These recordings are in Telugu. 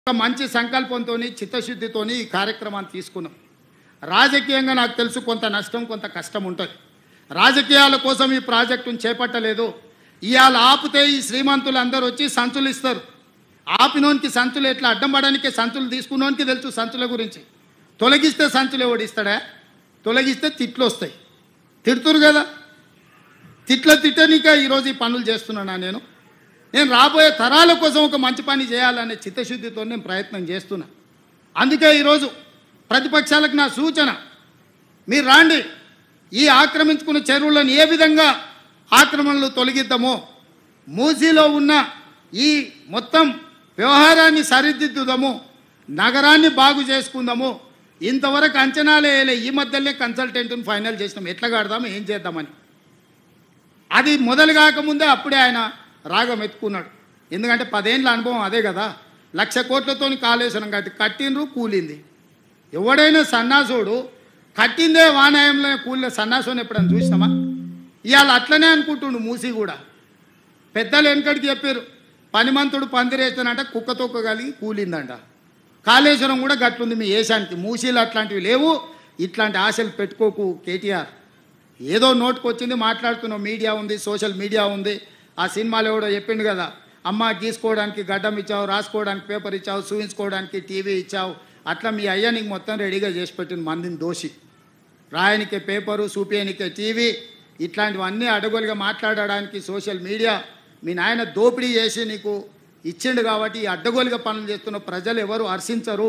ఒక మంచి సంకల్పంతో చిత్తశుద్ధితో ఈ కార్యక్రమాన్ని తీసుకున్నాం రాజకీయంగా నాకు తెలుసు కొంత నష్టం కొంత కష్టం ఉంటుంది రాజకీయాల కోసం ఈ ప్రాజెక్టును చేపట్టలేదు ఇవాళ ఆపితే ఈ శ్రీమంతులు అందరూ వచ్చి సంచులు ఇస్తారు ఆపినోనికి సంచులు ఎట్లా అడ్డం పడడానికి సంచులు తీసుకున్నోనికి తెలుసు సంచుల గురించి తొలగిస్తే సంచులు ఎవడిస్తాడా తొలగిస్తే తిట్లు వస్తాయి తిడుతురు కదా తిట్ల తిట్టనిక ఈరోజు ఈ పనులు చేస్తున్నానా నేను నేను రాబోయే తరాల కోసం ఒక మంచి పని చేయాలనే చిత్తశుద్ధితో నేను ప్రయత్నం చేస్తున్నా అందుకే ఈరోజు ప్రతిపక్షాలకు నా సూచన మీరు రాండి ఈ ఆక్రమించుకున్న చెరువులను ఏ విధంగా ఆక్రమణలు తొలగిద్దామో మూసీలో ఉన్న ఈ మొత్తం వ్యవహారాన్ని సరిదిద్దుదాము నగరాన్ని బాగు చేసుకుందాము ఇంతవరకు అంచనాలే వేయలే ఈ మధ్యలోనే కన్సల్టెంట్ని ఫైనల్ చేసినాం ఎట్లా కడదాము ఏం చేద్దామని అది మొదలు కాకముందే అప్పుడే ఆయన రాగం ఎత్తుకున్నాడు ఎందుకంటే పదేళ్ళ అనుభవం అదే కదా లక్ష కోట్లతోని కాళేశ్వరం కట్టి కట్టిండ్రు కూలింది ఎవడైనా సన్నాసుడు కట్టిందే వానాయంలో కూలిన సన్నాసుని ఎప్పుడైనా చూసినామా ఇవాళ అట్లనే అనుకుంటుండు మూసి కూడా పెద్దలు వెనకడికి చెప్పారు పనిమంతుడు పందిరేస్తానంట కుక్క తొక్క కలిగి కూలిందంట కాళేశ్వరం కూడా గట్లుంది మీ ఏషానికి మూసీలు అట్లాంటివి లేవు ఇట్లాంటి ఆశలు పెట్టుకోకు కేటీఆర్ ఏదో నోటుకు వచ్చింది మాట్లాడుతున్నావు మీడియా ఉంది సోషల్ మీడియా ఉంది ఆ సినిమాలో ఎవడో చెప్పిండు కదా అమ్మ గీసుకోవడానికి గడ్డం ఇచ్చావు రాసుకోవడానికి పేపర్ ఇచ్చావు చూయించుకోవడానికి టీవీ ఇచ్చావు అట్లా మీ అయ్య నీకు మొత్తం రెడీగా చేసి పెట్టిన మందిని దోషి రాయనికే పేపరు చూపించనికే టీవీ ఇట్లాంటివన్నీ అడగలుగా మాట్లాడడానికి సోషల్ మీడియా మీ నాయన దోపిడీ చేసి నీకు ఇచ్చిండు కాబట్టి ఈ అడ్డగోలుగా పనులు చేస్తున్న ప్రజలు ఎవరు హర్షించరు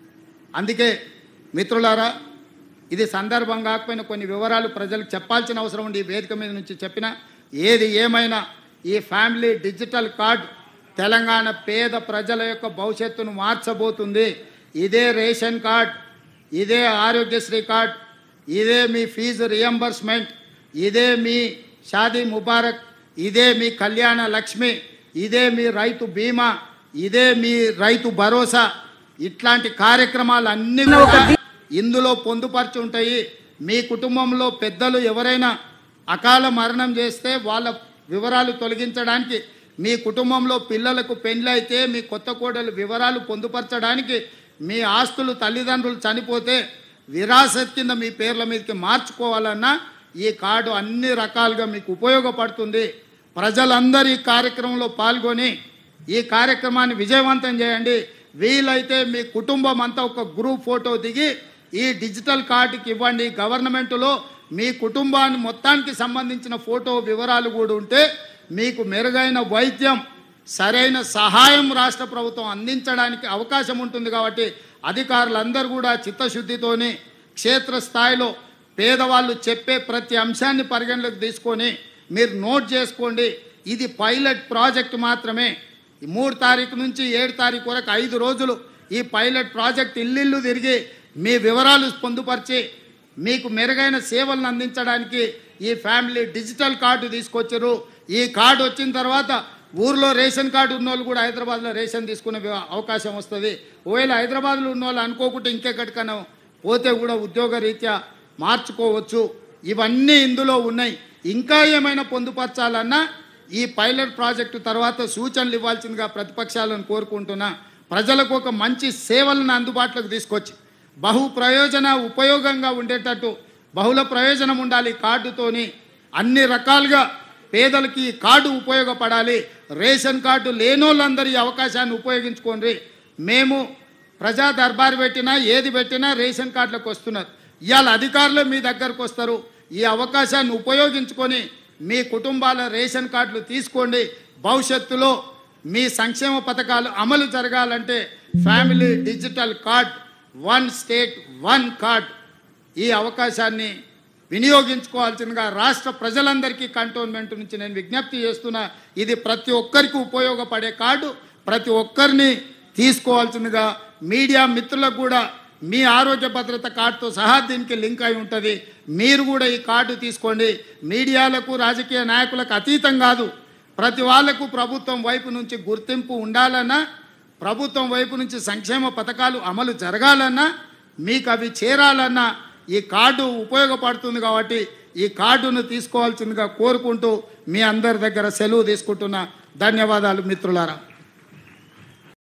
అందుకే మిత్రులారా ఇది సందర్భం కాకపోయినా కొన్ని వివరాలు ప్రజలకు చెప్పాల్సిన అవసరం ఉంది ఈ వేదిక మీద నుంచి చెప్పిన ఏది ఏమైనా ఈ ఫ్యామిలీ డిజిటల్ కార్డ్ తెలంగాణ పేద ప్రజల యొక్క భవిష్యత్తును మార్చబోతుంది ఇదే రేషన్ కార్డ్ ఇదే ఆరోగ్యశ్రీ కార్డ్ ఇదే మీ ఫీజు రియంబర్స్మెంట్ ఇదే మీ షాదీ ముబారక్ ఇదే మీ కళ్యాణ లక్ష్మి ఇదే మీ రైతు బీమా ఇదే మీ రైతు భరోసా ఇట్లాంటి కార్యక్రమాలు అన్ని కూడా ఇందులో పొందుపరిచి ఉంటాయి మీ కుటుంబంలో పెద్దలు ఎవరైనా అకాల మరణం చేస్తే వాళ్ళ వివరాలు తొలగించడానికి మీ కుటుంబంలో పిల్లలకు పెళ్ళైతే మీ కొత్త కోడలు వివరాలు పొందుపరచడానికి మీ ఆస్తులు తల్లిదండ్రులు చనిపోతే విరాసత్ కింద మీ పేర్ల మీదకి మార్చుకోవాలన్నా ఈ కార్డు అన్ని రకాలుగా మీకు ఉపయోగపడుతుంది ప్రజలందరూ ఈ కార్యక్రమంలో పాల్గొని ఈ కార్యక్రమాన్ని విజయవంతం చేయండి వీలైతే మీ కుటుంబం అంతా ఒక గ్రూప్ ఫోటో దిగి ఈ డిజిటల్ కార్డుకి ఇవ్వండి గవర్నమెంట్లో మీ కుటుంబాన్ని మొత్తానికి సంబంధించిన ఫోటో వివరాలు కూడా ఉంటే మీకు మెరుగైన వైద్యం సరైన సహాయం రాష్ట్ర ప్రభుత్వం అందించడానికి అవకాశం ఉంటుంది కాబట్టి అధికారులందరూ కూడా చిత్తశుద్ధితోని క్షేత్రస్థాయిలో పేదవాళ్ళు చెప్పే ప్రతి అంశాన్ని పరిగణలోకి తీసుకొని మీరు నోట్ చేసుకోండి ఇది పైలట్ ప్రాజెక్ట్ మాత్రమే ఈ మూడు తారీఖు నుంచి ఏడు తారీఖు వరకు ఐదు రోజులు ఈ పైలట్ ప్రాజెక్ట్ ఇల్లిల్లు తిరిగి మీ వివరాలు పొందుపరిచి మీకు మెరుగైన సేవలను అందించడానికి ఈ ఫ్యామిలీ డిజిటల్ కార్డు తీసుకొచ్చారు ఈ కార్డు వచ్చిన తర్వాత ఊర్లో రేషన్ కార్డు ఉన్న వాళ్ళు కూడా హైదరాబాద్లో రేషన్ తీసుకునే వ్య- అవకాశం వస్తుంది ఒకవేళ హైదరాబాద్లో ఉన్న వాళ్ళు అనుకోకుంటే ఇంకెక్కడికన్నా పోతే కూడా ఉద్యోగ రీత్యా మార్చుకోవచ్చు ఇవన్నీ ఇందులో ఉన్నాయి ఇంకా ఏమైనా పొందుపరచాలన్నా ఈ పైలట్ ప్రాజెక్టు తర్వాత సూచనలు ఇవ్వాల్సిందిగా ప్రతిపక్షాలను కోరుకుంటున్నా ప్రజలకు ఒక మంచి సేవలను అందుబాటులోకి తీసుకొచ్చి బహు ప్రయోజన ఉపయోగంగా ఉండేటట్టు బహుళ ప్రయోజనం ఉండాలి ఈ కార్డుతోని అన్ని రకాలుగా పేదలకి ఈ కార్డు ఉపయోగపడాలి రేషన్ కార్డు లేనోళ్ళందరూ ఈ అవకాశాన్ని ఉపయోగించుకోండి మేము ప్రజా దర్బారు పెట్టినా ఏది పెట్టినా రేషన్ కార్డులకు వస్తున్నారు ఇవాళ అధికారులు మీ దగ్గరకు వస్తారు ఈ అవకాశాన్ని ఉపయోగించుకొని మీ కుటుంబాల రేషన్ కార్డులు తీసుకోండి భవిష్యత్తులో మీ సంక్షేమ పథకాలు అమలు జరగాలంటే family digital card one state one card ఈ అవకాశాన్ని వినియోగించుకోవాల్సిందిగా రాష్ట్ర ప్రజలందరికీ కంటోన్మెంట్ నుంచి నేను విజ్ఞప్తి చేస్తున్నా ఇది ప్రతి ఒక్కరికి ఉపయోగపడే కార్డు ప్రతి ఒక్కరిని తీసుకోవాల్సిందిగా మీడియా మిత్రులకు కూడా మీ ఆరోగ్య భద్రత కార్డుతో సహా దీనికి లింక్ అయి ఉంటుంది మీరు కూడా ఈ కార్డు తీసుకోండి మీడియాలకు రాజకీయ నాయకులకు అతీతం కాదు ప్రతి వాళ్లకు ప్రభుత్వం వైపు నుంచి గుర్తింపు ఉండాలన్నా ప్రభుత్వం వైపు నుంచి సంక్షేమ పథకాలు అమలు జరగాలన్నా మీకు అవి చేరాలన్నా ఈ కార్డు ఉపయోగపడుతుంది కాబట్టి ఈ కార్డును తీసుకోవాల్సిందిగా కోరుకుంటూ మీ అందరి దగ్గర సెలవు తీసుకుంటున్నా ధన్యవాదాలు మిత్రులారా